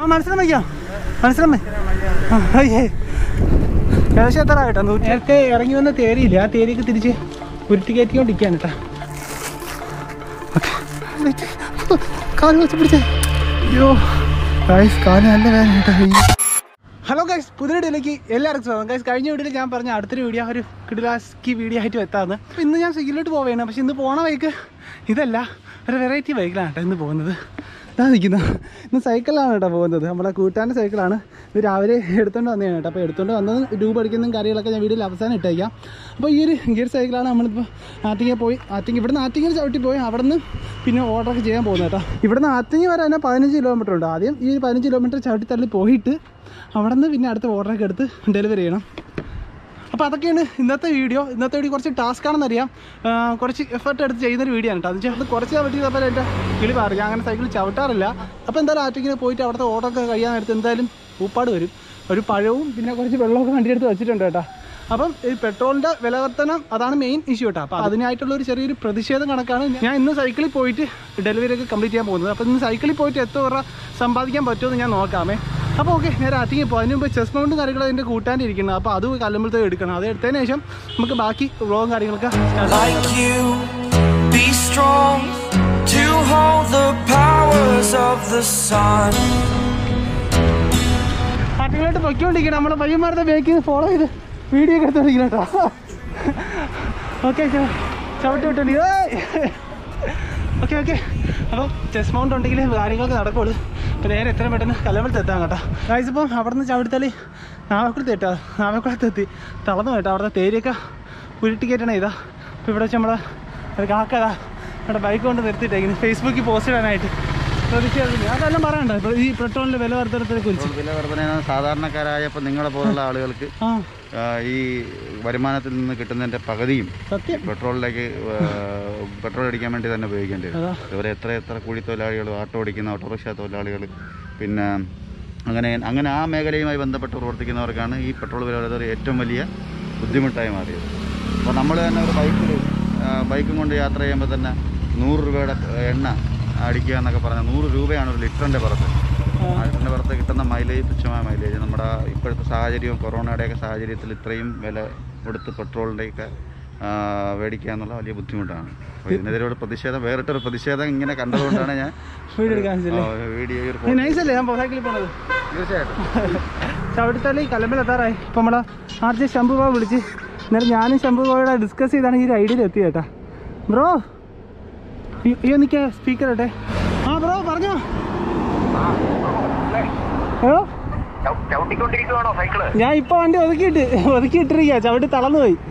മനസ്സിലാൻ വയ്ക്കാം മനസ്സിലാൻ അയ്യേ ഏകദേശം എത്ര ആയിട്ടാ നേരത്തെ ഇറങ്ങി വന്ന തേരിയില്ല ആ തേരിയൊക്കെ തിരിച്ച് ഉരുട്ടി കയറ്റിക്കൊണ്ടിരിക്കുകയാണ് കേട്ടാ കാല് വെച്ച് പിടിച്ചേ അയ്യോ ഗൈസ് കാല് നല്ല വേദന കേട്ടോ അയ്യോ ഹലോ ഗൈസ് പുതിയ വീഡിയോയിലേക്ക് എല്ലാവർക്കും സ്വാഗതം ഗൈസ് കഴിഞ്ഞ വീഡിയോയിൽ ഞാൻ പറഞ്ഞ അടുത്തൊരു വീഡിയോ ഒരു കിടിലാസ്കി വീഡിയോ ആയിട്ട് എത്താമെന്ന് അപ്പോൾ ഇന്ന് ഞാൻ സ്വിഗ്ഗിലോട്ട് പോവുകയാണ് പക്ഷേ ഇന്ന് പോണ ബൈക്ക് ഇതല്ല ഒരു വെറൈറ്റി ബൈക്കിലാണ് കേട്ടോ ഇന്ന് പോകുന്നത് ഇതാ നിൽക്കുന്നത് ഇന്ന് സൈക്കിളാണ് കേട്ടോ പോകുന്നത് നമ്മുടെ കൂട്ടാൻ്റെ സൈക്കിളാണ് ഇത് രാവിലെ എടുത്തുകൊണ്ട് വന്നതാണ് കേട്ടോ അപ്പോൾ എടുത്തുകൊണ്ട് വന്നത് രൂപ അടിക്കുന്ന കാര്യങ്ങളൊക്കെ ഞാൻ വീഡിയോയിൽ അവസാനം ഇട്ടേക്കാം അപ്പോൾ ഈ ഒരു ഗിയർ സൈക്കിളാണ് നമ്മളിപ്പോൾ ആറ്റിങ്ങ പോയി ആറ്റിങ്ങ ഇവിടുന്ന് ആറ്റിങ്ങൽ ചവിട്ടി പോയി അവിടെ നിന്ന് പിന്നെ ഓർഡറൊക്കെ ചെയ്യാൻ പോകുന്നത് കേട്ടോ ഇവിടുന്ന് ആറ്റിങ്ങ വരെ തന്നെ പതിനഞ്ച് കിലോമീറ്റർ ഉണ്ട് ആദ്യം ഈ ഒരു പതിനഞ്ച് കിലോമീറ്റർ ചവിട്ടി തള്ളി പോയിട്ട് അവിടെ നിന്ന് പിന്നെ അടുത്ത ഓർഡറൊക്കെ എടുത്ത് ഡെലിവറി ചെയ്യണം അപ്പോൾ അതൊക്കെയാണ് ഇന്നത്തെ വീഡിയോ ഇന്നത്തെ വീഡിയോ കുറച്ച് ടാസ്ക് ആണെന്നറിയാം ആ, കുറച്ച് എഫർട്ട് എടുത്ത് ചെയ്യുന്നൊരു വീഡിയോ ആണ് കേട്ടോ അത് അത് കുറച്ച് ചവിട്ടിയപ്പോൾ എൻ്റെ കിളി മാറി ഞാൻ അങ്ങനെ സൈക്കിൾ ചവിട്ടാറില്ല അപ്പോൾ എന്തായാലും ആറ്റിങ്ങിന് പോയിട്ട് അവിടുത്തെ ഓർഡറൊക്കെ കഴിയാൻ നേരത്ത് എന്തായാലും ഊപ്പാട് വരും ഒരു പഴവും പിന്നെ കുറച്ച് വെള്ളമൊക്കെ വണ്ടിയെടുത്ത് വെച്ചിട്ടുണ്ട് കേട്ടോ അപ്പം ഈ പെട്രോളിൻ്റെ വില വർധനം അതാണ് മെയിൻ ഇഷ്യൂ കേട്ടോ അപ്പോൾ അതിനായിട്ടുള്ള ഒരു ചെറിയൊരു പ്രതിഷേധം കണക്കാണ് ഞാൻ ഇന്ന് സൈക്കിളിൽ പോയിട്ട് ഡെലിവറി ഒക്കെ കംപ്ലീറ്റ് ചെയ്യാൻ പോകുന്നത് അപ്പോൾ ഇന്ന് സൈക്കിളിൽ പോയിട്ട് എത്ര രൂപ സമ്പാദിക്കാൻ പറ്റുമെന്ന് ഞാൻ നോക്കാമേ അപ്പോൾ ഓക്കെ ഞാൻ ആറ്റിങ്ങി പോകും അതിന് മുമ്പ് ചെസ് മൗണ്ടും കാര്യങ്ങളും അതിൻ്റെ കൂട്ടാൻ്റെ ഇരിക്കുന്നത് അപ്പോൾ അത് കല്ലുമ്പോഴത്തേക്ക് എടുക്കണം അത് എടുത്തതിന് ശേഷം നമുക്ക് ബാക്കി വ്ളോഗും കാര്യങ്ങളൊക്കെ start ചെയ്യാം. like you. Be strong to hold the powers of the sun. ആറ്റിങ്ങിലോട്ട് പൊയ്ക്കൊണ്ടിരിക്കണം നമ്മളെ പയ്യന്മാരുടെ ബേക്കിൽ ഫോളോ ചെയ്ത് വീഡിയോ ഒക്കെ എടുത്തോണ്ടിരിക്കണം കേട്ടോ ഓക്കെ ചവിട്ടി വിട്ടോണ്ടി ഓക്കെ ഓക്കെ അപ്പോൾ ചെസ് മൗണ്ട് ഉണ്ടെങ്കിൽ കാര്യങ്ങളൊക്കെ നടക്കുള്ളൂ അപ്പോൾ നേരെ എത്രയും പെട്ടെന്ന് കലമ്പലത്ത് എത്താം കേട്ടോ ഗായ്സ് ഇപ്പം അവിടെ നിന്ന് ചവിട്ടിത്തലി നാവക്കുളത്ത് എത്താം നാവക്കുളത്ത് എത്തി തളർന്നു കേട്ടോ അവിടുത്തെ തേരിയൊക്കെ ഉരുട്ടി കയറ്റണേ ഇതാ അപ്പോൾ ഇവിടെ വെച്ച് നമ്മളെ ഒരു കാക്കതാ നമ്മുടെ ബൈക്ക് കൊണ്ട് നിർത്തിയിട്ടേക്കുന്നു ഫേസ്ബുക്കിൽ പോസ്റ്റ് ഇടാനായിട്ട് പ്രതിഷേധമില്ല അതെല്ലാം പറയണ്ട ഇപ്പോൾ ഈ പെട്രോളിൻ്റെ വില വർദ്ധനത്തെ കുറിച്ച് വില വർധന സാധാരണക്കാരായ ഇപ്പം നിങ്ങളെ പോലുള്ള ആളുകൾക്ക് ആ ആ, ഈ വരുമാനത്തിൽ നിന്ന് കിട്ടുന്നതിൻ്റെ പകുതിയും സത്യം പെട്രോളിലേക്ക് ആ, പെട്രോൾ അടിക്കാൻ വേണ്ടി തന്നെ ഉപയോഗിക്കേണ്ടി വരും അതാ ഇവരെ എത്ര എത്ര കൂലി തൊഴിലാളികൾ ഓട്ടോ ഓടിക്കുന്ന ഓട്ടോറിക്ഷ തൊഴിലാളികൾ പിന്നെ അങ്ങനെ അങ്ങനെ ആ മേഖലയുമായി ബന്ധപ്പെട്ട് പ്രവർത്തിക്കുന്നവർക്കാണ് ഈ പെട്രോൾ വില വർധന ഏറ്റവും വലിയ ബുദ്ധിമുട്ടായി മാറിയത് അപ്പോൾ നമ്മൾ തന്നെ ഒരു ബൈക്കിൽ ബൈക്കും കൊണ്ട് യാത്ര ചെയ്യുമ്പോൾ തന്നെ നൂറ് രൂപയുടെ എണ്ണ അടിക്കുക എന്നൊക്കെ പറഞ്ഞാൽ നൂറ് രൂപയാണ് ഒരു ലിറ്ററിൻ്റെ പുറത്ത് ആ ലിറ്ററിൻ്റെ പുറത്ത് കിട്ടുന്ന മൈലേജ് തുച്ഛമായ മൈലേജ് നമ്മുടെ ഇപ്പോഴത്തെ സാഹചര്യവും കൊറോണയുടെയൊക്കെ സാഹചര്യത്തിൽ ഇത്രയും വില കൊടുത്ത് പെട്രോളിൻ്റെയൊക്കെ മേടിക്കുക എന്നുള്ള വലിയ ബുദ്ധിമുട്ടാണ് അപ്പോൾ ഇതിനെതിരെ പ്രതിഷേധം വേറിട്ടൊരു പ്രതിഷേധം ഇങ്ങനെ കണ്ടതുകൊണ്ടാണ് ഞാൻ വീഡിയോ എടുക്കാൻ ആ, വീഡിയോ ഈ ഒരു നൈസ് അല്ലേ ഞാൻ സൈക്കിളിൽ പോണത് തീർച്ചയായിട്ടും ചവിട്ടിത്തള്ളി കലമ്പിലെത്താറായി ഇപ്പം നമ്മളെ ആദ്യം ശംഭുബാബു വിളിച്ച് എന്നാലും ഞാനും ശംഭുബാബുടെ ഡിസ്കസ് ചെയ്താണ് ഈ ഒരു ഐഡിയയിൽ എത്തി കേട്ടാ ബ്രോ അയ്യോ നിൽക്കേ സ്പീക്കർ ഇട്ടെ ആ ബ്രോ പറഞ്ഞോ ഏ ചവിട്ടിക്കൊണ്ടിരിക്കുവാണോ സൈക്കിള് ഞാൻ ഇപ്പൊ വണ്ടി ഒതുക്കിയിട്ട് ഒതുക്കിയിട്ടിരിക്കുക ചവിട്ടി തളർന്നു പോയി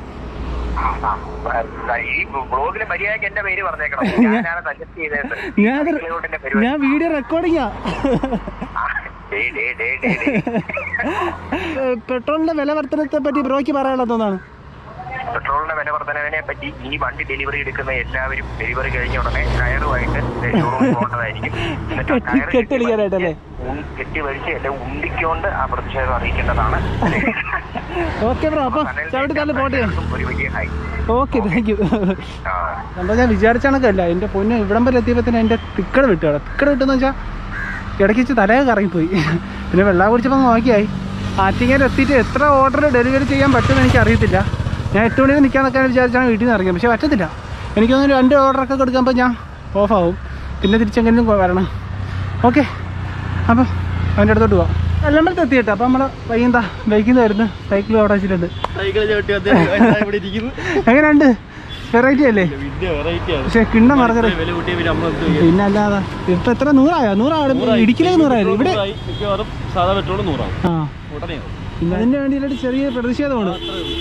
ഈ ബ്ലോഗില് മര്യാദക്ക് എന്റെ പേര് പറഞ്ഞേക്കണം ഞാനാണ് സജസ്റ്റ് ചെയ്തത് ഞാൻ സൈക്കിളിലോട്ടെന്റെ പരിപാടി ഞാൻ വീഡിയോ റെക്കോർഡിങ്ങാ ആ, ഡേ, ഡേ, ഡേ, ഡേ, ഡേ. പെട്രോളിന്റെ വില വർധനത്തെ പറ്റി ബ്രോയ്ക്ക് പറയാനുള്ളത് തോന്നാണ് പെട്രോളിന്റെ വില വർധനവിനെ പറ്റി ഇനി വണ്ടി ഡെലിവറി എടുക്കുന്ന എല്ലാവരും ഡെലിവറി കഴിഞ്ഞ ഉടനെ കയറുമായിട്ട് ഷോറൂമിൽ പോകേണ്ടതായിരിക്കും എന്നിട്ട് ആ കെട്ടി- കയറ് കെട്ടിടിക്കാനായിട്ടല്ലേ? ഉം, കെട്ടി വലിച്ച് എല്ലാം ഉണ്ടിക്കൊണ്ട് ആ പ്രതിഷേധം അറിയിക്കേണ്ടതാണ് ഓക്കെ ബ്രോ അപ്പൊ ചവിട്ടി തള്ളി പോട്ടെ ഒരു വലിയ ഹൈ ഓക്കെ താങ്ക് യു ആ സംഭവം ഞാൻ വിചാരിച്ച കണക്കല്ല എൻ്റെ പൊന്ന് ഇവിടം വരെ എത്തിയപ്പോൾ തന്നെ എൻ്റെ തിക്കട് വിട്ടു അവിടെ തിക്കട് വിട്ടെന്ന് വെച്ചാൽ ഇടയ്ക്ക് വെച്ച് തലയൊക്കെ കറങ്ങിപ്പോയി പിന്നെ വെള്ളം കുടിച്ചപ്പോൾ നോക്കിയായി ആറ്റിങ്ങയിൽ എത്തിയിട്ട് എത്ര ഓർഡർ ഡെലിവറി ചെയ്യാൻ പറ്റുമെന്ന് എനിക്ക് അറിയത്തില്ല ഞാൻ എട്ട് മണി നിൽക്കാന്നൊക്കെ വിചാരിച്ചാണ് വീട്ടിൽ നിന്ന് ഇറങ്ങിയത് പക്ഷേ പറ്റത്തില്ല എനിക്ക് തോന്നുന്നു രണ്ട് ഓർഡറൊക്കെ കൊടുക്കുമ്പോൾ ഞാൻ ഓഫാവും പിന്നെ തിരിച്ചെങ്കിലും വരണം ഓക്കെ അപ്പം അവൻ്റെ അടുത്തോട്ട് പോവാം എല്ലമ്പലത്ത് എത്തിയിട്ട് അപ്പം നമ്മൾ വൈകുന്നേരം ബൈക്കിൽ നിന്ന് വരുന്നു സൈക്കിൾ അവിടെ വെച്ചിട്ടുണ്ട് സൈക്കിൾ ചവിട്ടി അദ്ദേഹം ഇവിടെ ഇരിക്കുന്നു എങ്ങനെയുണ്ട് വെറൈറ്റി അല്ലേ വലിയ വെറൈറ്റി ആണ് പക്ഷെ കിണ്ണം മറക്കരുത് വില കൂട്ടിയ പിന്നെ നമ്മൾ പിന്നെ അല്ലാതെ ഇപ്പൊ എത്ര നൂറായോ നൂറാണ് ഇടുക്കിലേക്ക് നൂറായിരുന്നു ഇവിടെ മിക്കവാറും സാധാ പെട്രോൾ നൂറാവും ആ ഉടനെ പിന്നെ അതിന്റെ വേണ്ടിയിട്ട് ചെറിയ പ്രതിഷേധമാണ്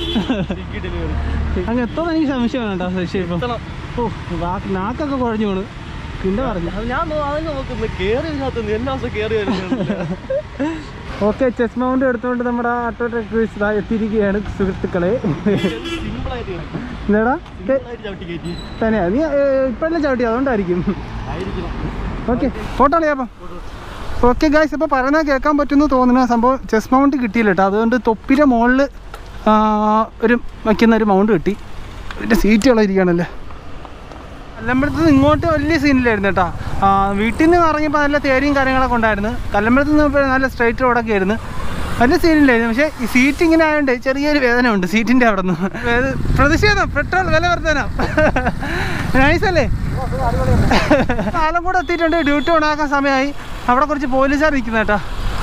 അങ്ങ് എത്തോന്ന് എനിക്ക് സംശയമാണ് കേട്ടോ ശരി ഇപ്പം ഓ വാക്ക് നാക്കൊക്കെ കുഴഞ്ഞു പോണ് പിന്നെ പറഞ്ഞു ഞാൻ അതിന് നോക്കുന്നത് കേറി ഇതിനകത്ത് എല്ലാ ദിവസം കേറി വരുന്നുണ്ട് ഓക്കെ ചെസ് മൗണ്ട് എടുത്തുകൊണ്ട് നമ്മുടെ ആട്ടോ ട്രക്ടേഴ്സ് എത്തിയിരിക്കുകയാണ് സുഹൃത്തുക്കളെ സിമ്പിൾ ആയിട്ട് എന്താടാ സിമ്പിൾ ആയിട്ട് ചവിട്ടി കയറ്റി തന്നെയാ നീ ഇപ്പോഴല്ലേ ചവിട്ടി അതുകൊണ്ടായിരിക്കും ആയിരിക്കണം ഓക്കെ ഫോട്ടോ അളിയാപ്പം ഓക്കെ ഗായ്സ് അപ്പോൾ പറയുന്നത് കേൾക്കാൻ പറ്റുമെന്ന് തോന്നുന്ന സംഭവം ചെസ് മൗണ്ട് കിട്ടിയില്ല കേട്ടോ അതുകൊണ്ട് തൊപ്പിയുടെ മുകളിൽ ഒരു വയ്ക്കുന്ന ഒരു മൗണ്ട് കിട്ടി ഇതിൻ്റെ സീറ്റ് ഇളയിരിക്കുകയാണല്ലേ കല്ലമ്പലത്ത് നിന്ന് ഇങ്ങോട്ട് വലിയ സീനിലായിരുന്നു കേട്ടോ ആ, വീട്ടിൽ നിന്ന് ഇറങ്ങിയപ്പോൾ നല്ല തേരിയും കാര്യങ്ങളൊക്കെ ഉണ്ടായിരുന്നു കല്ലമ്പലത്ത് നിന്ന് ഇപ്പോൾ നല്ല സ്ട്രൈറ്റ് റോഡൊക്കെ ആയിരുന്നു വലിയ സീനില്ലായിരുന്നു പക്ഷേ ഈ സീറ്റ് ഇങ്ങനെ ആയതുകൊണ്ട് ചെറിയൊരു വേദന ഉണ്ട് സീറ്റിൻ്റെ അവിടെ നിന്ന് പ്രതിഷേധം പെട്രോൾ വില വർധനം നൈസല്ലേ കാലം കൂടെ എത്തിയിട്ടുണ്ട് ഡ്യൂട്ടി ഉണ്ടാക്കാൻ സമയമായി അവിടെ കുറച്ച് പോലീസുകാർ നിൽക്കുന്ന കേട്ടോ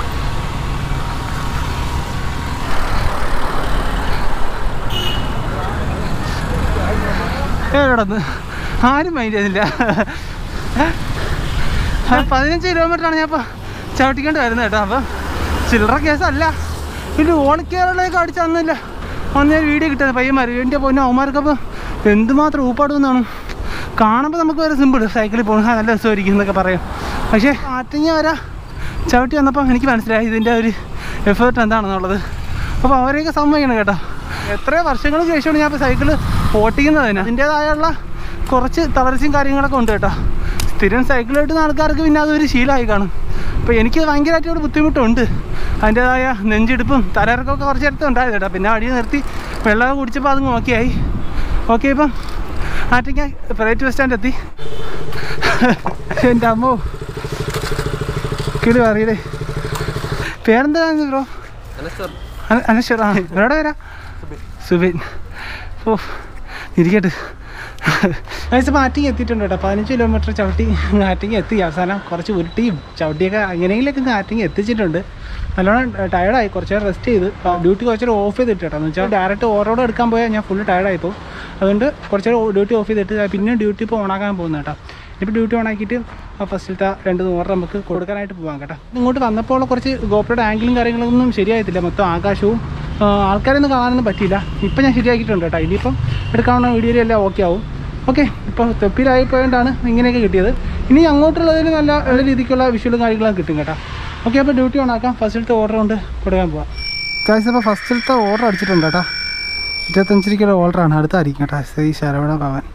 എവിടെന്ന് ആരും മൈൻഡ് ചെയ്തില്ല ആ, പതിനഞ്ച് കിലോമീറ്ററാണ് ഞാൻ ഇപ്പോൾ ചവിട്ടിക്കൊണ്ട് വരുന്നത് കേട്ടോ അപ്പം ചില്ലറ കേസല്ല പിന്നെ ഓണിക്കേറിലേക്ക് അടിച്ച് തന്നില്ല അന്ന് ഒരു വീഡിയോ കിട്ടുന്നത് പയ്യന്മാർ എൻ്റെ പൊന്നെ അവന്മാർക്കപ്പോൾ എന്തുമാത്രം ഊപ്പാടുമെന്നാണ് കാണുമ്പോൾ നമുക്ക് ഒരു സിമ്പിൾ സൈക്കിളിൽ പോകുന്നത് നല്ല രസമായിരിക്കും എന്നൊക്കെ പറയും പക്ഷേ ആറ്റിങ്ങ വരാ ചവിട്ടി വന്നപ്പോൾ എനിക്ക് മനസ്സിലായി ഇതിൻ്റെ ഒരു എഫേർട്ട് എന്താണെന്നുള്ളത് അപ്പോൾ അവരെയൊക്കെ സമ്മതിക്കണം കേട്ടോ എത്രയോ വർഷങ്ങൾക്ക് ശേഷമാണ് ഞാൻ ഇപ്പോൾ സൈക്കിൾ ഓട്ടിക്കുന്നത് തന്നെ അതിൻ്റേതായുള്ള കുറച്ച് തളർച്ചയും കാര്യങ്ങളൊക്കെ ഉണ്ട് കേട്ടോ സ്ഥിരം സൈക്കിൾ ഓട്ടുന്ന ആൾക്കാർക്ക് പിന്നെ അതൊരു ശീലമായി കാണും അപ്പോൾ എനിക്ക് ഭയങ്കരമായിട്ട് ഒരു ബുദ്ധിമുട്ടുണ്ട് അതിൻ്റേതായ നെഞ്ചിടിപ്പും തലയിറക്കമൊക്കെ കുറച്ച് നേരത്തെ ഉണ്ടായത് കേട്ടോ പിന്നെ അടി നിർത്തി വെള്ളമൊക്കെ കുടിച്ചപ്പോൾ അത് ഓക്കെയായി ഓക്കെ ഇപ്പം ആറ്റിങ്ങ പ്രൈവറ്റ് ബസ് സ്റ്റാൻഡ് എത്തി എൻ്റെ അമ്മോ കിളി അറിയടേ പേരെന്താ ബ്രോ അനശ്വർ ആ എവിടെ വരാം സുബിൻ ഓ ഇരിക്കട്ടെ ഇപ്പോൾ ആറ്റിങ് എത്തിയിട്ടുണ്ട് കേട്ടോ പതിനഞ്ച് കിലോമീറ്റർ ചവിട്ടി ആറ്റിങ് എത്തി അവസാനം കുറച്ച് ഉരുട്ടിയും ചവിട്ടിയൊക്കെ എങ്ങനെയെങ്കിലൊക്കെ ആറ്റിങ് എത്തിച്ചിട്ടുണ്ട് നല്ലോണം ടയർഡായി കുറച്ച് നേരം റെസ്റ്റ് ചെയ്ത് ഡ്യൂട്ടി കുറച്ച് നേരം ഓഫ് ചെയ്തിട്ട് കേട്ടോ എന്ന് വെച്ചാൽ ഡയറക്റ്റ് ഓരോട് എടുക്കാൻ പോയാൽ ഞാൻ ഫുള്ള് ടയർഡായി പോകും അതുകൊണ്ട് കുറച്ച് നേരം ഡ്യൂട്ടി ഓഫ് ചെയ്തിട്ട് പിന്നെ ഡ്യൂട്ടി ഇപ്പോൾ ഓണാക്കാൻ പോകുന്നത് കേട്ടോ ഇപ്പോൾ ഡ്യൂട്ടി ഓണാക്കിയിട്ട് ആ ഫസ്റ്റിലത്തെ രണ്ട് നൂറ് നമുക്ക് കൊടുക്കാനായിട്ട് പോകാം കേട്ടോ ഇങ്ങോട്ട് വന്നപ്പോൾ ഉള്ള കുറച്ച് ഗോപ്രയുടെ ആംഗിളും കാര്യങ്ങളൊന്നും ശരിയായിട്ടില്ല മൊത്തം ആകാശവും ആ, ആൾക്കാരൊന്നും കാണാനൊന്നും പറ്റിയില്ല ഇപ്പം ഞാൻ ശരിയാക്കിയിട്ടുണ്ട് കേട്ടോ ഇനിയിപ്പം എടുക്കാവുന്ന വീഡിയോയിലെല്ലാം ഓക്കെ ആവും ഓക്കെ ഇപ്പോൾ തൊപ്പിലായി പോയതുകൊണ്ടാണ് ഇങ്ങനെയൊക്കെ കിട്ടിയത് ഇനി അങ്ങോട്ടുള്ളതിന് നല്ല നല്ല രീതിക്കുള്ള വിഷ്വലും കാര്യങ്ങളൊക്കെ കിട്ടും കേട്ടോ ഓക്കെ അപ്പോൾ ഡ്യൂട്ടി ഓണാക്കാം ഫസ്റ്റിലത്തെ ഓർഡർ കൊണ്ട് കൊടുക്കാൻ പോവാം കാശ് അപ്പോൾ ഫസ്റ്റിലത്തെ ഓർഡർ അടിച്ചിട്ടുണ്ട് കേട്ടോ ഇരുപത്തഞ്ച് രൂപയ്ക്കുള്ള ഓർഡറാണ് അടുത്തായിരിക്കും കേട്ടോ ശ്രീ ശരവണ ഭവൻ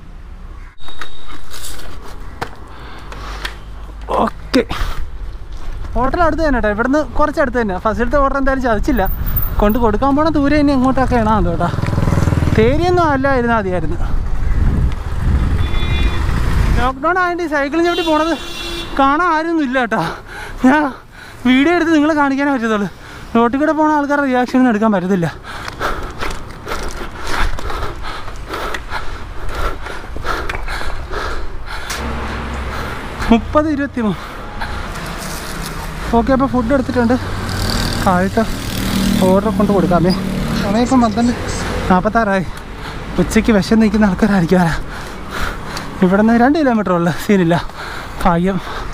ഓക്കെ ഹോട്ടൽ അടുത്ത് തന്നെ കേട്ടോ ഇവിടുന്ന് കുറച്ച് അടുത്ത് തന്നെ ഫസ്റ്റിലത്തെ ഓർഡർ എന്തായാലും ചതിച്ചില്ല കൊണ്ട് കൊടുക്കാൻ പോണ ദൂരെ ഇനി എങ്ങോട്ടൊക്കെയാണ് അത് കേട്ടോ തേരിയൊന്നും അല്ലായിരുന്നു മതിയായിരുന്നു ലോക്ക്ഡൗൺ ആയതുകൊണ്ട് ഈ സൈക്കിളിൽ ചവിട്ടി പോണത് കാണാൻ ആരൊന്നും ഇല്ല കേട്ടോ ഞാൻ വീഡിയോ എടുത്ത് നിങ്ങളെ കാണിക്കാനേ പറ്റത്തുള്ളൂ റോട്ടിൽ കൂടെ പോണ ആൾക്കാരുടെ റിയാക്ഷൻ ഒന്നും എടുക്കാൻ പറ്റത്തില്ല മുപ്പത് ഇരുപത്തി മൂന്ന് ഓക്കെ അപ്പോൾ ഫുഡ് എടുത്തിട്ടുണ്ട് കാലത്ത് ഓർഡർ കൊണ്ട് കൊടുക്കാമേ സമയം ഇപ്പം പന്ത്രണ്ട് നാൽപ്പത്താറായി ഉച്ചയ്ക്ക് വിഷം നിൽക്കുന്ന ആൾക്കാരായിരിക്കും ആരാ ഇവിടെ നിന്ന് രണ്ട് കിലോമീറ്റർ ഉള്ളു സീനില്ല ഭാഗ്യം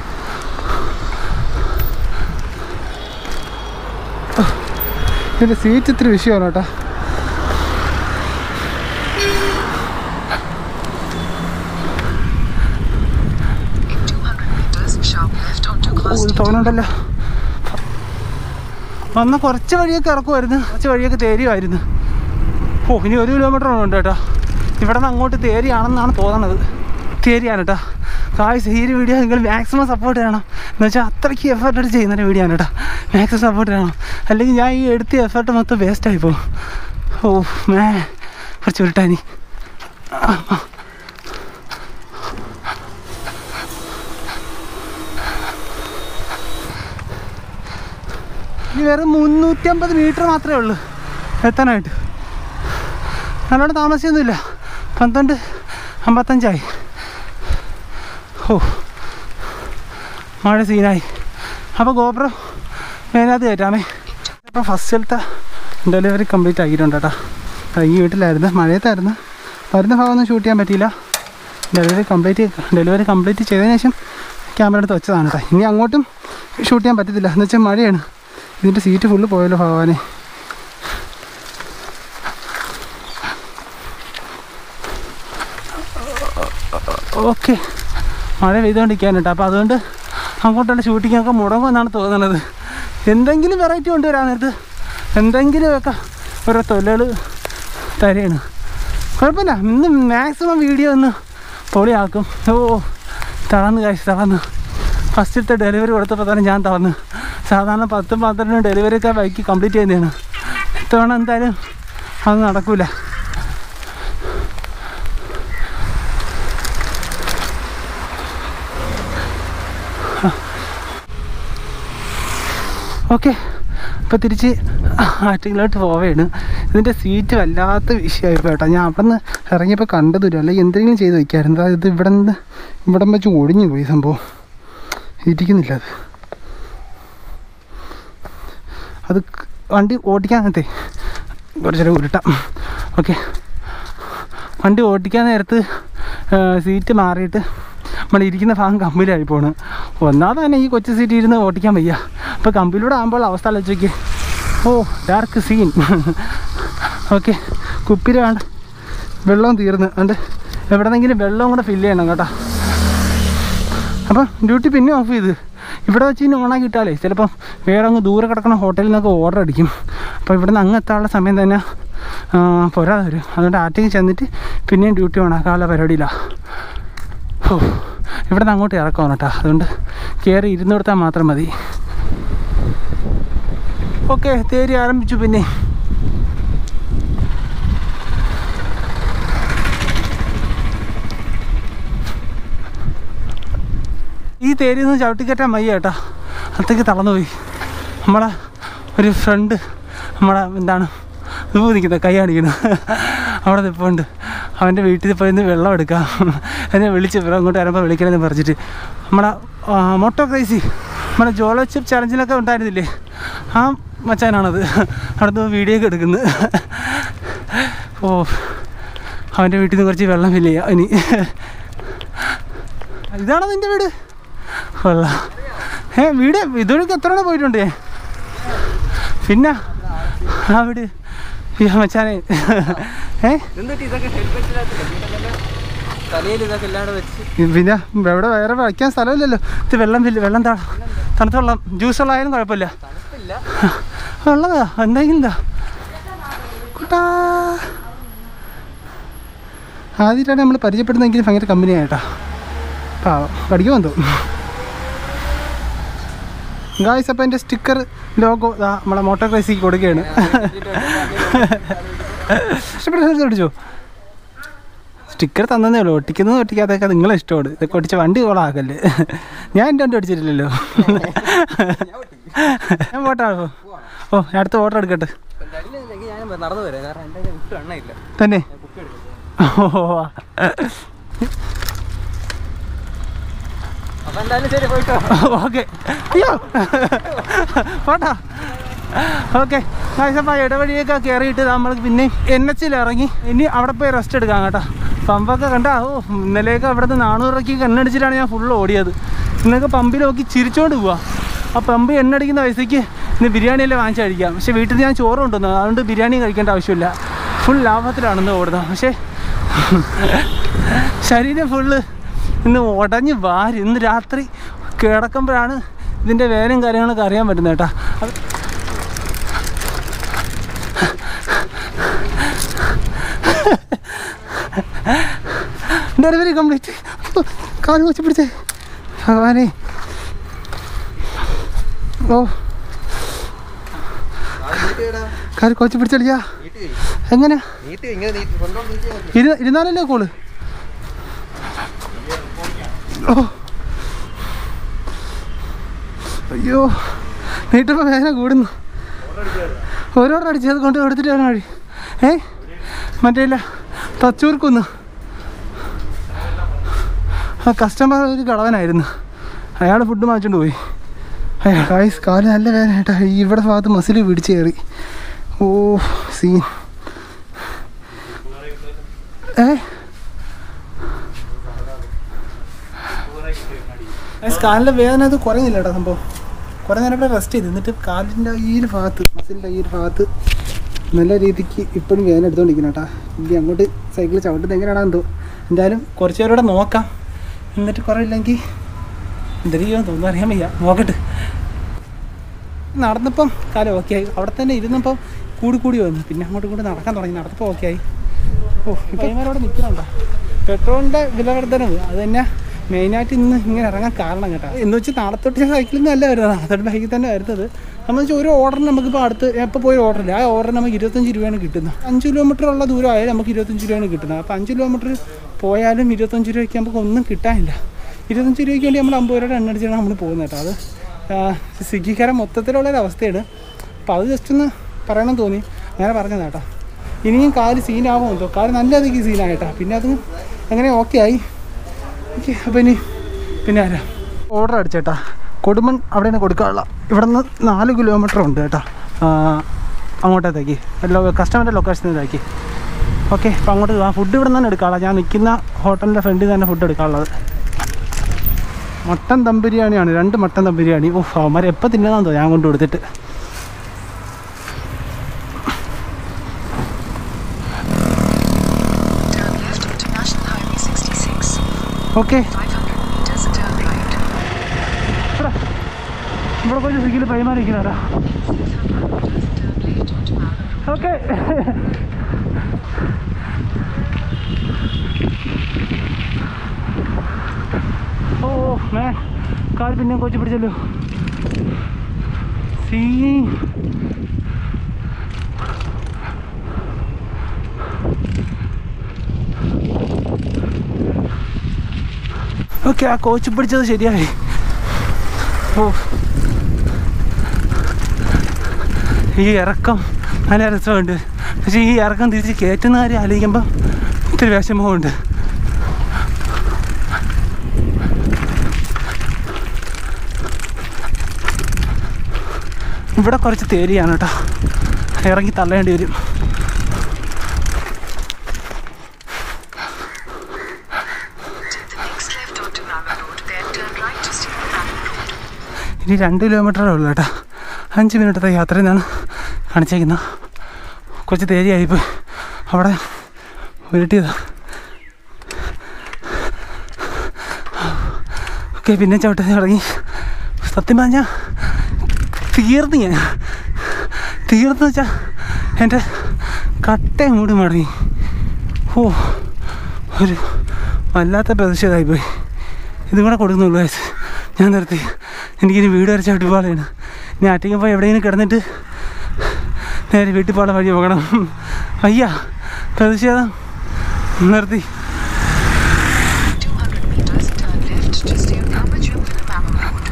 ഇതിൻ്റെ സീറ്റ് ഇത്തിരി വിഷയമാണ് കേട്ടോ തോന്നുന്നുണ്ടല്ലോ വന്ന കുറച്ച് വഴിയൊക്കെ ഇറക്കുമായിരുന്നു കുറച്ച് വഴിയൊക്കെ തേരിയുമായിരുന്നു ഓ ഇനി ഒരു കിലോമീറ്റർ ഉണ്ട് കേട്ടോ ഇവിടെ നിന്ന് അങ്ങോട്ട് തേരിയാണെന്നാണ് തോന്നണത് തേരിയാണ് കേട്ടോ കായ്സ് ഈ ഒരു വീഡിയോ നിങ്ങൾ മാക്സിമം സപ്പോർട്ട് ചെയ്യണം എന്ന് വെച്ചാൽ അത്രയ്ക്ക് എഫേർട്ട് എടുത്ത് ചെയ്യുന്ന ഒരു വീഡിയോ ആണ് കേട്ടോ മാക്സിമം സപ്പോർട്ട് ചെയ്യണം അല്ലെങ്കിൽ ഞാൻ ഈ എടുത്ത എഫേർട്ട് മൊത്തം വേസ്റ്റ് ആയി പോകും ഓ മേ കുറച്ച് ഉരുട്ടാനി ഇനി വെറും മുന്നൂറ്റി അമ്പത് മീറ്റർ മാത്രമേ ഉള്ളൂ എത്താനായിട്ട് നല്ലോണം താമസിയൊന്നുമില്ല പന്ത്രണ്ട് അമ്പത്തഞ്ചായി ഓ മഴ സീനായി അപ്പോൾ ഗോപ്രോ വേനകത്ത് കയറ്റാമേ ഇപ്പോൾ ഫസ്റ്റിലത്തെ ഡെലിവറി കംപ്ലീറ്റ് ആക്കിയിട്ടുണ്ട് കേട്ടോ ഈ വീട്ടിലായിരുന്നു മഴയത്തായിരുന്നു വരുന്ന ഭാഗമൊന്നും ഷൂട്ട് ചെയ്യാൻ പറ്റിയില്ല ഡെലിവറി കംപ്ലീറ്റ് ഡെലിവറി കംപ്ലീറ്റ് ചെയ്തതിന് ശേഷം ക്യാമറ എടുത്ത് വെച്ചതാണ് കേട്ടോ ഇനി അങ്ങോട്ടും ഷൂട്ട് ചെയ്യാൻ പറ്റത്തില്ല എന്ന് വെച്ചാൽ മഴയാണ് ഇതിൻ്റെ സീറ്റ് ഫുള്ള് പോയല്ലോ ഭഗവാനെ ഓക്കെ മഴ പെയ്തുകൊണ്ടിരിക്കാണ് കേട്ടോ അപ്പോൾ അതുകൊണ്ട് അങ്ങോട്ടുള്ള ഷൂട്ടിങ്ങൊക്കെ മുടങ്ങുമെന്നാണ് തോന്നുന്നത് എന്തെങ്കിലും വെറൈറ്റി കൊണ്ടുവരാൻ നേരത്ത് എന്തെങ്കിലുമൊക്കെ ഓരോ തൊഴിലുകൾ തരെയാണ് കുഴപ്പമില്ല ഇന്ന് മാക്സിമം വീഡിയോ ഒന്ന് പൊളിയാക്കും ഓ തളർന്ന് കഴിച്ച് തളർന്ന് ഫസ്റ്റത്തെ ഡെലിവറി കൊടുത്തപ്പോൾ തന്നെ ഞാൻ തളർന്ന് സാധാരണ പത്തും പന്ത്രണ്ടും ഡെലിവറി ഒക്കെ ബൈക്ക് കംപ്ലീറ്റ് ചെയ്യുന്നതാണ് ഇത്തവണ എന്തായാലും അത് നടക്കൂല ഓക്കെ അപ്പോൾ തിരിച്ച് ആറ്റിങ്ങിലോട്ട് പോവുകയാണ് ഇതിൻ്റെ സീറ്റ് വല്ലാത്ത വിഷയമായിപ്പോൾ കേട്ടോ ഞാൻ അവിടെ നിന്ന് ഇറങ്ങിയപ്പോൾ കണ്ടതുമില്ല അല്ലെങ്കിൽ എന്തെങ്കിലും ചെയ്ത് വയ്ക്കായിരുന്നു അതായത് ഇവിടെ നിന്ന് ഇവിടെ വെച്ച് ഒടിഞ്ഞു പോയി സംഭവം ഇരിക്കുന്നില്ല അത് അത് ക- വണ്ടി ഓടിക്കാനത്തെ കുറച്ചൊരു ഉരുട്ടാം ഓക്കെ വണ്ടി ഓടിക്കാൻ നേരത്ത് ആ, സീറ്റ് മാറിയിട്ട് നമ്മൾ ഇരിക്കുന്ന ഭാഗം കമ്പിലായി പോണ് ഒന്നാമത് തന്നെ ഈ കൊച്ചു സീറ്റ് ഇരുന്ന് ഓടിക്കാൻ വയ്യ അപ്പോൾ കമ്പിലൂടെ ആകുമ്പോൾ അവസ്ഥ ആലോചിക്ക് ഓ ഡാർക്ക് സീൻ ഓക്കെ കുപ്പിയിലാണ് വെള്ളം തീർന്ന് അതുകൊണ്ട് എവിടെന്നെങ്കിലും വെള്ളം കൂടെ ഫില്ല് ചെയ്യണം കേട്ടോ അപ്പം ഡ്യൂട്ടി പിന്നെ ഓഫ് ചെയ്ത് ഇവിടെ വെച്ച് ഇനി ഓണാക്കി ഇട്ടാലേ ചിലപ്പം വേറെ അങ്ങ് ദൂരെ കിടക്കുന്ന ഹോട്ടലിൽ നിന്നൊക്കെ ഓർഡർ അടിക്കും അപ്പോൾ ഇവിടെ നിന്ന് അങ്ങ് എത്താനുള്ള സമയം തന്നെ ആ, പോരാതെ വരും അതുകൊണ്ട് ആറ്റേക്ക് ചെന്നിട്ട് പിന്നെയും ഡ്യൂട്ടി ഓണാക്കാനുള്ള പരിപാടിയിലാണ് ഓ ഇവിടെ നിന്ന് അങ്ങോട്ട് ഇറക്കണം കേട്ടോ അതുകൊണ്ട് കയറി ഇരുന്ന് കൊടുത്താൽ മാത്രം മതി ഓക്കെ തേരി ആരംഭിച്ചു പിന്നെ ഈ തേരി നിന്ന് ചവിട്ടിക്കറ്റാൻ വയ്യ കേട്ടോ അത്തേക്ക് തളർന്നു പോയി നമ്മളെ ഒരു ഫ്രണ്ട് നമ്മളെ എന്താണ് ഇത് നിൽക്കുന്നത് കൈ കാണിക്കുന്നത് അവിടെ നിൽപ്പുണ്ട് അവൻ്റെ വീട്ടിൽ പോയി നിന്ന് വെള്ളം എടുക്കാം എന്നെ വിളിച്ച് ഇവരെ അങ്ങോട്ട് വരുമ്പോൾ വിളിക്കണമെന്ന് പറഞ്ഞിട്ട് നമ്മളെ ആ, മോട്ടോ ക്രൈസി നമ്മുടെ ജോലോ ചിപ്പ് ചലഞ്ചിലൊക്കെ ഉണ്ടായിരുന്നില്ലേ ആ മച്ചാനാണത് അവിടുന്ന് വീഡിയോ ഒക്കെ എടുക്കുന്നത് ഓ അവൻ്റെ വീട്ടിൽ നിന്ന് കുറച്ച് വെള്ളം ഫില്ല് ചെയ്യാം ഇനി ഇതാണോ നിൻ്റെ വീട് കൊള്ളാം ഏ വീട് ഇതുവരെയൊക്കെ എത്ര തവണ പോയിട്ടുണ്ട് ഞാൻ? പിന്നെ ആ വീട് ഈ മച്ചാനെ ഏ എന്നിട്ട് ഇതൊക്കെ തലയിൽ ഇതൊക്കെ എല്ലാടെ വെച്ച് പിന്നെ ഇവിടെ വേറെ വയ്ക്കാൻ സ്ഥലമില്ലല്ലോ ഇത് വെള്ളം ഫില്ല് വെള്ളം താ തണുത്ത വെള്ളം ജ്യൂസ് വെള്ളമായാലും കുഴപ്പമില്ല തണുപ്പില്ല വെള്ളതാ എന്തെങ്കിലും എന്താ കുട്ടാ ആദ്യമായിട്ടാണ് നമ്മൾ പരിചയപ്പെടുന്നതെങ്കിൽ ഭയങ്കര കമ്പനിയായിട്ടാ പാവം കടിക്കുമെന്ന് തോന്നും ഗായ്സ് അപ്പം എൻ്റെ സ്റ്റിക്കർ ലോഗോ ഇതാ നമ്മളെ മോട്ടോർ ക്രൈസിക്ക് കൊടുക്കുകയാണ് ഇഷ്ടപ്പെട്ട ഒട്ടിച്ചോ സ്റ്റിക്കർ തന്നതേ ഉള്ളൂ ഒട്ടിക്കുന്നത് ഒട്ടിക്കാതൊക്കെ നിങ്ങളെ ഇഷ്ടമാണ് ഇതൊക്കെ ഒട്ടിച്ച് വണ്ടി കോളാക്കല്ലേ ഞാൻ എൻ്റെ വണ്ടി ഒട്ടിച്ചിട്ടില്ലല്ലോ ഞാൻ പോട്ടാ ഓ ഞാൻ അടുത്ത ഓർഡർ എടുക്കട്ടെ ഞാൻ നടന്നു വരാം കാരണം എൻ്റെ കയ്യിൽ വിട്ടു എണ്ണയില്ല തന്നെ കുപ്പി എടുക്കാം ഓ അപ്പൊ എന്തായാലും ശരി പോയിട്ടോ ഓക്കെ അയ്യോ പോട്ടാ ഓക്കെ അപ്പോൾ ഇടവഴിയൊക്കെ കയറിയിട്ട് നമ്മൾ പിന്നെ എൻ എച്ചിൽ ഇറങ്ങി ഇനി അവിടെ പോയി റെസ്റ്റ് എടുക്കാം കേട്ടോ പമ്പൊക്കെ കണ്ടാ ഓ ഇന്നലെയൊക്കെ അവിടെ നിന്ന് നാനൂറ് രൂപയ്ക്ക് എണ്ണടിച്ചിട്ടാണ് ഞാൻ ഫുള്ള് ഓടിയത് ഇന്നൊക്കെ പമ്പിൽ നോക്കി ചിരിച്ചോണ്ട് പോവാ ആ പമ്പ് എണ്ണടിക്കുന്ന പൈസയ്ക്ക് ഇന്ന് ബിരിയാണിയല്ലേ വാങ്ങിച്ച് കഴിക്കാം പക്ഷേ വീട്ടിൽ നിന്ന് ഞാൻ ചോറ് കൊണ്ടുവന്നു അതുകൊണ്ട് ബിരിയാണി കഴിക്കേണ്ട ആവശ്യമില്ല ഫുൾ ലാഭത്തിലാണെന്ന് ഓടുന്നത് പക്ഷേ ശരീരം ഫുള്ള് ഇന്ന് ഉടഞ്ഞ് വാരി ഇന്ന് രാത്രി കിടക്കുമ്പോഴാണ് ഇതിൻ്റെ വേലയും കാര്യങ്ങളൊക്കെ അറിയാൻ പറ്റുന്നത് കേട്ടോ അത് ഡെലിവറി കംപ്ലീറ്റ് കാല് വെച്ച് പിടിച്ചേ ഭഗവാനെ ഓ കാല് കൊച്ചു പിടിച്ചടിയാ എങ്ങനെ നീട്ടി ഇങ്ങനെ നീട്ടി കൊണ്ടോണ്ട് നീട്ടി ഇരു ഇരുന്നാലല്ലേ കോള് ഓ അയ്യോ നീട്ടിപ്പോൾ വേദന കൂടുന്നു ഓരോരോ അടിച്ചത് കൊണ്ട് കൊടുത്തിട്ട് വേണം വഴി ഏ മറ്റേ ഇല്ല തച്ചൂർക്കുന്ന് ആ കസ്റ്റമർ ഒരു കളവനായിരുന്നു അയാൾ ഫുഡ് വാങ്ങിച്ചോണ്ട് പോയി അയ്യോ ഗായ്സ് കാല് നല്ല വേദന കേട്ടോ ഈ ഇവിടെ ഭാഗത്ത് മസിൽ പിടിച്ച് കയറി ഓ സീൻ ഏ കാലിൻ്റെ വേദന അത് കുറയുന്നില്ല കേട്ടോ സംഭവം കുറേ നേരം ഇവിടെ റെസ്റ്റ് ചെയ്ത് എന്നിട്ട് കാലിൻ്റെ ഈ ഒരു ഭാഗത്ത് മസിലിൻ്റെ ഈ ഒരു ഭാഗത്ത് നല്ല രീതിക്ക് ഇപ്പോഴും വേദന എടുത്തുകൊണ്ടിരിക്കണം കേട്ടോ ഇല്ല അങ്ങോട്ട് സൈക്കിൾ ചവിട്ടുന്നത് എങ്ങനെയാണെന്ന് എന്തോ എന്തായാലും കുറച്ച് നേരം ഇവിടെ നോക്കാം എന്നിട്ട് കുറവില്ലെങ്കിൽ എന്തൊരു ചെയ്യുമെന്ന് തോന്നുന്നു അറിയാൻ വയ്യ നോക്കട്ടെ നടന്നപ്പം കാലം ഓക്കെ ആയി അവിടെ തന്നെ ഇരുന്നപ്പം കൂടി കൂടി വന്നു പിന്നെ അങ്ങോട്ടും ഇങ്ങോട്ട് നടക്കാൻ തുടങ്ങി നടന്നപ്പോൾ ഓക്കെ ആയി ഓ ഇപ്പം അവിടെ നിൽക്കുന്നുണ്ടോ പെട്രോളിൻ്റെ വില വർധനവ് അത് തന്നെ മെയിനായിട്ട് ഇന്ന് ഇങ്ങനെ ഇറങ്ങാൻ കാരണം കേട്ടോ എന്ന് വെച്ചാൽ നാളെ തൊട്ട് ഞാൻ സൈക്കിളിൽ നിന്നല്ല വരുന്നത് നാളെ ബൈക്കിൽ തന്നെ വരുന്നത് നമ്മൾ വെച്ചാൽ ഒരു ഓർഡറിന് നമുക്കിപ്പോൾ അടുത്ത് എപ്പോൾ പോയി ഓർഡർ ഇല്ല ആ ഓർഡർ നമുക്ക് ഇരുപത്തഞ്ച് രൂപയാണ് കിട്ടുന്നത് അഞ്ച് കിലോമീറ്റർ ഉള്ള ദൂരം ആയാലും നമുക്ക് ഇരുപത്തഞ്ച് രൂപയാണ് കിട്ടുന്നത് അപ്പോൾ അഞ്ച് കിലോമീറ്റർ പോയാലും ഇരുപത്തഞ്ച് രൂപയ്ക്ക് നമുക്ക് ഒന്നും കിട്ടാനില്ല ഇരുപത്തഞ്ച് രൂപയ്ക്ക് വേണ്ടി നമ്മൾ അമ്പത് രൂപയുടെ എണ്ണ അടിച്ചാണ് നമ്മൾ പോകുന്നത് കേട്ടോ അത് സ്വിഗ്ഗിക്കാരൻ മൊത്തത്തിലുള്ളൊരു അവസ്ഥയാണ് അപ്പോൾ അത് ജസ്റ്റ് ഒന്ന് പറയണം തോന്നി അങ്ങനെ പറഞ്ഞത് കേട്ടോ ഇനിയും കാല് സീനാവും എന്തോ കാല് നല്ല അധികം സീനായിട്ടാ പിന്നെ അത് അങ്ങനെ ഓക്കെ ആയി ഓക്കെ അപ്പോൾ ഇനി പിന്നെ ആരാ ഓർഡർ അടിച്ചേട്ടാ കൊടുമൺ അവിടെ നിന്ന് കൊടുക്കാനുള്ള ഇവിടെ നിന്ന് നാല് കിലോമീറ്റർ ഉണ്ട് കേട്ടോ ആ, അങ്ങോട്ടേക്ക് കസ്റ്റമറിൻ്റെ ലൊക്കേഷനിലേക്ക് ഓക്കെ അപ്പോൾ അങ്ങോട്ട് ആ ഫുഡ് ഇവിടെ നിന്ന് തന്നെ എടുക്കാനുള്ള ഞാൻ നിൽക്കുന്ന ഹോട്ടലിൻ്റെ ഫ്രണ്ടിൽ തന്നെ ഫുഡ് എടുക്കാനുള്ളത് മട്ടൻ ദം ബിരിയാണിയാണ് രണ്ട് മട്ടൻ ദം ബിരിയാണി ഓ അവന്മാരെ എപ്പോൾ തിന്നതാണെന്നോ ഞാൻ കൊണ്ട് കൊടുത്തിട്ട് Turn left onto National Highway 66. Okay 500 meters, turn right. ഇവിടെ പോയി സ്വിഗ്ഗിയിൽ പരിമാറിയിരിക്കുന്നതാ 600 meters, turn left onto Malvern Road. Okay ഓ മേ കാൽ പിന്നെ കൊച്ചു പിടിച്ചല്ലോ സീ ഓക്കെ ആ കോച്ച് പിടിച്ചത് ശരിയായി ഓ ഈ ഇറക്കം നല്ല രസമുണ്ട് പക്ഷേ ഈ ഇറക്കം തിരിച്ച് കയറ്റുന്ന കാര്യം ആലോചിക്കുമ്പോൾ ഇത്തിരി വിഷമമുണ്ട് ഇവിടെ കുറച്ച് തേരിയാണ് കേട്ടോ ഇറങ്ങി തള്ളേണ്ടി വരും Take the next left onto Malvern Road, then turn right to stay on Malvern Road. ഇനി രണ്ട് കിലോമീറ്ററേ ഉള്ളൂ കേട്ടോ അഞ്ച് മിനിറ്റത്തെ യാത്ര എന്നാണ് കാണിച്ചേക്കുന്നത് കുറച്ച് തേരിയായിപ്പോയി അവിടെ ഉരുട്ടിയതാ ഓക്കെ പിന്നെ ചവിട്ടത്തിൽ തുടങ്ങി സത്യം പറഞ്ഞാൽ തീർന്നു ഞാൻ തീർന്നു വെച്ചാൽ എൻ്റെ കട്ടയും മൂടി മടങ്ങി ഓ ഒരു വല്ലാത്ത പ്രതിഷേധമായിപ്പോയി ഇതും കൂടെ കൊടുക്കുന്നുള്ളൂ guys. ഞാൻ നിർത്തി എനിക്കിനി വീട് വരെ ചവിട്ടിപ്പാളയാണ് ഇനി ആറ്റിങ്ങൽ പോയി എവിടെയെങ്കിലും കിടന്നിട്ട് നേരെ വീട്ടിൽ പോകാൻ വഴി പോകണം അയ്യ പ്രതിഷേധം നിർത്തി 200 meters, turn left to stay on Amajum Malvern Road.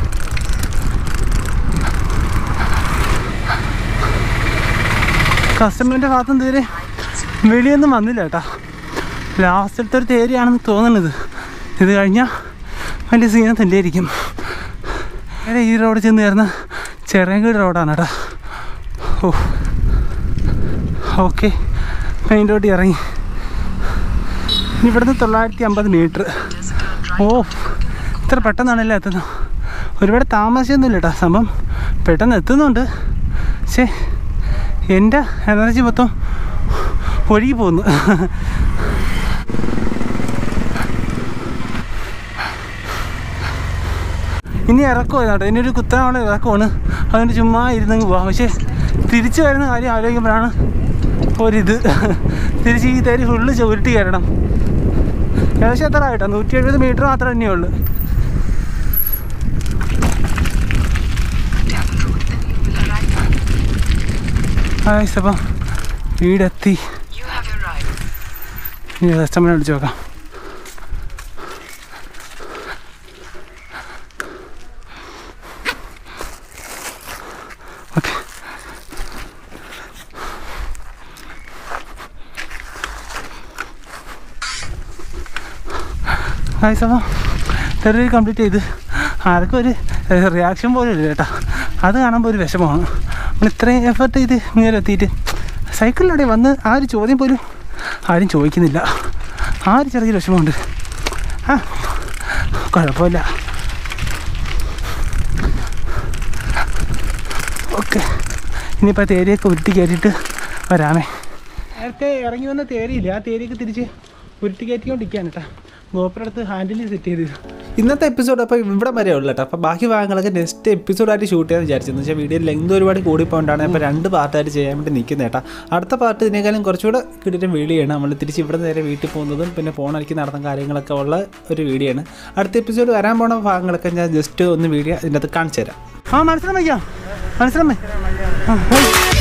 കസ്റ്റമറിൻ്റെ ഭാഗത്തും തീരെ വെളിയൊന്നും വന്നില്ല കേട്ടോ ലാസ്റ്റത്തെ ഒരു തേരിയാണെന്ന് തോന്നുന്നത് ഇത് കഴിഞ്ഞാൽ വലിയ സീനം തന്നെയായിരിക്കും നേരെ ഈ റോഡ് ചെന്ന് കയറുന്ന ചെറിയങ്കീട് റോഡാണ് കേട്ടോ ഓ ഓക്കെ മെയിൻ റോഡിൽ ഇറങ്ങി ഇനി ഇവിടുന്ന് തൊള്ളായിരത്തി അമ്പത് മീറ്റർ ഓ ഇത്ര പെട്ടെന്നാണല്ലോ എത്തുന്നത് ഒരുപാട് താമസിച്ചൊന്നുമില്ല കേട്ടോ സംഭവം പെട്ടെന്ന് എത്തുന്നുണ്ട് പക്ഷേ എൻ്റെ എനർജി മൊത്തം ഒഴുകി പോകുന്നു ഇനി ഇറക്കുമോ കേട്ടോ ഇനി ഒരു കുത്തനുള്ള ഇറക്കമാണ് അതുകൊണ്ട് ചുമ്മാ ഇരുന്നങ്ങ് പോവാം പക്ഷേ തിരിച്ചു വരുന്ന കാര്യം ആലോചിക്കുമ്പോഴാണ് ഒരിത് തിരിച്ച് ഈ തരി ഫുള്ള് ചുരുട്ടി കയറണം ഏകദേശം എത്ര ആയിട്ടോ നൂറ്റി എഴുപത് മീറ്റർ മാത്രമേ തന്നെയേ ഉള്ളൂ Devil Road, then you will arrive. ആയിസ് അപ്പം വീടെത്തി You have arrived. ഇനി കസ്റ്റമറെ വിളിച്ച് നോക്കാം ഓക്കെ ആയിസ് അപ്പം തെറി കംപ്ലീറ്റ് ചെയ്ത് ആർക്കും ഒരു റിയാക്ഷൻ പോലും ഇല്ല കേട്ടോ അത് കാണുമ്പോൾ ഒരു വിഷമമാണ് നമ്മൾ ഇത്രയും എഫർട്ട് ചെയ്ത് ഇങ്ങനെ എത്തിയിട്ട് സൈക്കിളിലൂടെ വന്ന് ആ ഒരു ചോദ്യം പോലും ആരും ചോദിക്കുന്നില്ല ആ ഒരു ചെറിയൊരു വിഷമമുണ്ട് ആ കുഴപ്പമില്ല ഓക്കെ ഇനിയിപ്പോൾ തേരിയൊക്കെ ഉരുട്ടി കയറ്റിയിട്ട് വരാമേ നേരത്തെ ഇറങ്ങി വന്ന തേരിയില്ല ആ തേരിയൊക്കെ തിരിച്ച് ഉരുട്ടി കയറ്റിക്കൊണ്ടിരിക്കുകയാണ് കേട്ടോ ഗോപുരടുത്ത് ഹാൻഡിൽ സെറ്റ് ചെയ്ത് ഇന്നത്തെ എപ്പിസോഡ് അപ്പോൾ ഇവിടെ വരെ ഉള്ളൂ കേട്ടോ അപ്പോൾ ബാക്കി ഭാഗങ്ങളൊക്കെ നെക്സ്റ്റ് എപ്പിസോഡായിട്ട് ഷൂട്ട് ചെയ്യാൻ വിചാരിച്ചെന്ന് വെച്ചാൽ വീഡിയോ ലെങ്ത് ഒരുപാട് കൂടിപ്പോണ്ടാണ് അപ്പോൾ രണ്ട് പാർട്ടായിട്ട് ചെയ്യാൻ വേണ്ടി നിൽക്കുന്നത് കേട്ടോ അടുത്ത പാർട്ട് ഇതിനേക്കാളും കുറച്ചുകൂടെ കിട്ടിയിട്ട് വീഡിയോ ആണ് നമ്മൾ തിരിച്ച് ഇവിടെ നേരെ വീട്ടിൽ പോകുന്നതും പിന്നെ ഫോണിലേക്ക് നടന്ന കാര്യങ്ങളൊക്കെ ഉള്ള ഒരു വീഡിയോ ആണ് അടുത്ത എപ്പിസോഡ് വരാൻ പോണ ഭാഗങ്ങളൊക്കെ ഞാൻ ജസ്റ്റ് ഒന്ന് വീഡിയോ ഇതിൻ്റെ അകത്ത് കാണിച്ചു തരാം ആ മനസ്സിലാൻ വയ്ക്കാം മനസ്സിലാമേ ആ